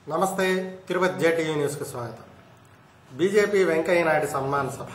నమస్తే తిరుపతి జేటీయూ న్యూస్కు స్వాగతం బీజేపీ వెంకయ్యనాయుడు సన్మాన సభ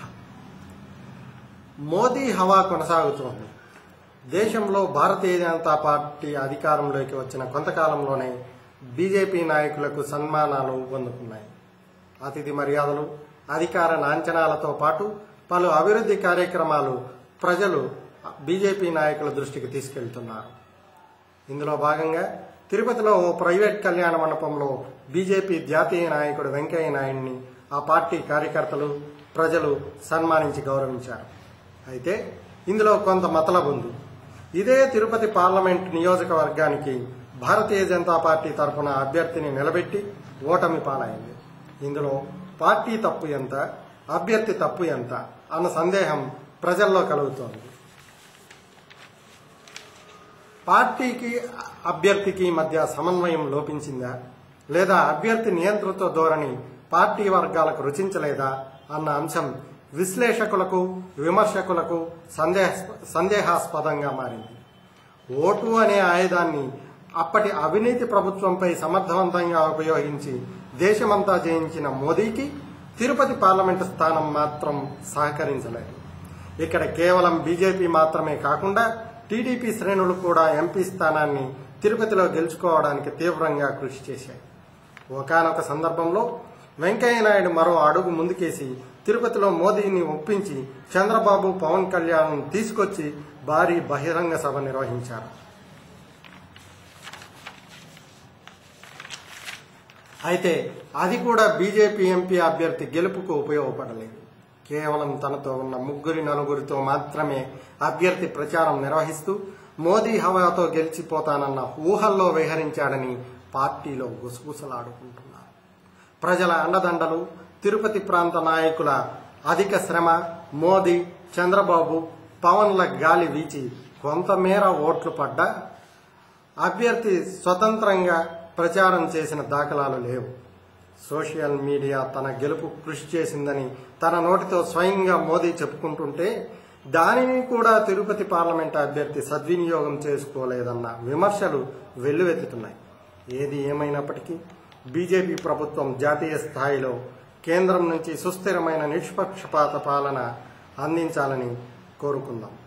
మోదీ హవా కొనసాగుతోంది దేశంలో భారతీయ జనతా పార్టీ అధికారంలోకి వచ్చిన కొంతకాలంలోనే బీజేపీ నాయకులకు సన్మానాలు పొందుకున్నాయి అతిథి మర్యాదలు అధికార లాంఛనాలతో పాటు పలు అభివృద్ధి కార్యక్రమాలు ప్రజలు బీజేపీ నాయకుల దృష్టికి తీసుకెళ్తున్నారు ఇందులో భాగంగా తిరుపతిలో ఓ ప్రైవేట్ కళ్యాణ మండపంలో బీజేపీ జాతీయ నాయకుడు వెంకయ్య నాయుడిని ఆ పార్టీ కార్యకర్తలు ప్రజలు సన్మానించి గౌరవించారు అయితే ఇందులో కొంత మతలబు ఉంది ఇదే తిరుపతి పార్లమెంట్ నియోజకవర్గానికి భారతీయ జనతా పార్టీ తరఫున అభ్యర్థిని నిలబెట్టి ఓటమి పాలైంది ఇందులో పార్టీ తప్పు ఎంత అభ్యర్థి తప్పు ఎంత అన్న సందేహం ప్రజల్లో కలుగుతోంది పార్టీకి అభ్యర్థికి మధ్య సమన్వయం లోపించిందా లేదా అభ్యర్థి నియంత్రిత ధోరణి పార్టీ వర్గాలకు రుచించలేదా అన్న అంశం విశ్లేషకులకు విమర్శకులకు సందేహ సందేహాస్పదంగా మారింది ఓటు అనే ఆయుధాన్ని అప్పటి అవినీతి ప్రభుత్వంపై సమర్థవంతంగా ఉపయోగించి దేశమంతా జయించిన మోదీకి తిరుపతి పార్లమెంటు స్థానం మాత్రం సహకరించలేదు ఇక్కడ కేవలం బీజేపీ మాత్రమే కాకుండా టీడీపీ శ్రేణులు కూడా ఎంపీ స్థానాన్ని తిరుపతిలో గెలుచుకోవడానికి తీవ్రంగా కృషి చేశాయి ఒకనొక సందర్భంలో వెంకయ్యనాయుడు మరో అడుగు ముందుకేసి తిరుపతిలో మోదీని ఒప్పించి చంద్రబాబు పవన్ కళ్యాణ్ తీసుకొచ్చి భారీ బహిరంగ సభ నిర్వహించారు అయితే అది కూడా బీజేపీ ఎంపీ అభ్యర్థి గెలుపుకు ఉపయోగపడలేదు కేవలం తనతో ఉన్న ముగ్గురి నలుగురితో మాత్రమే అభ్యర్థి ప్రచారం నిర్వహిస్తూ మోదీ హవాతో గెలిచిపోతానన్న ఊహల్లో విహరించాడని పార్టీలో గుసగుసలాడుకుంటున్నారు ప్రజల అండదండలు తిరుపతి ప్రాంత నాయకుల అధిక శ్రమ మోదీ చంద్రబాబు పవన్ల గాలి వీచి కొంతమేర ఓట్లు పడ్డా అభ్యర్థి స్వతంత్రంగా ప్రచారం చేసిన దాఖలాలు లేవు సోషల్ మీడియా తన గెలుపు కృషి చేసిందని తన నోటితో స్వయంగా మోదీ చెప్పుకుంటుంటే దానిని కూడా తిరుపతి పార్లమెంట్ అభ్యర్థి సద్వినియోగం చేసుకోలేదన్న విమర్శలు వెల్లువెత్తుతున్నాయి ఏది ఏమైనప్పటికీ బీజేపీ ప్రభుత్వం జాతీయ స్థాయిలో కేంద్రం నుంచి సుస్థిరమైన నిష్పక్షపాత పాలన అందించాలని కోరుకుందాం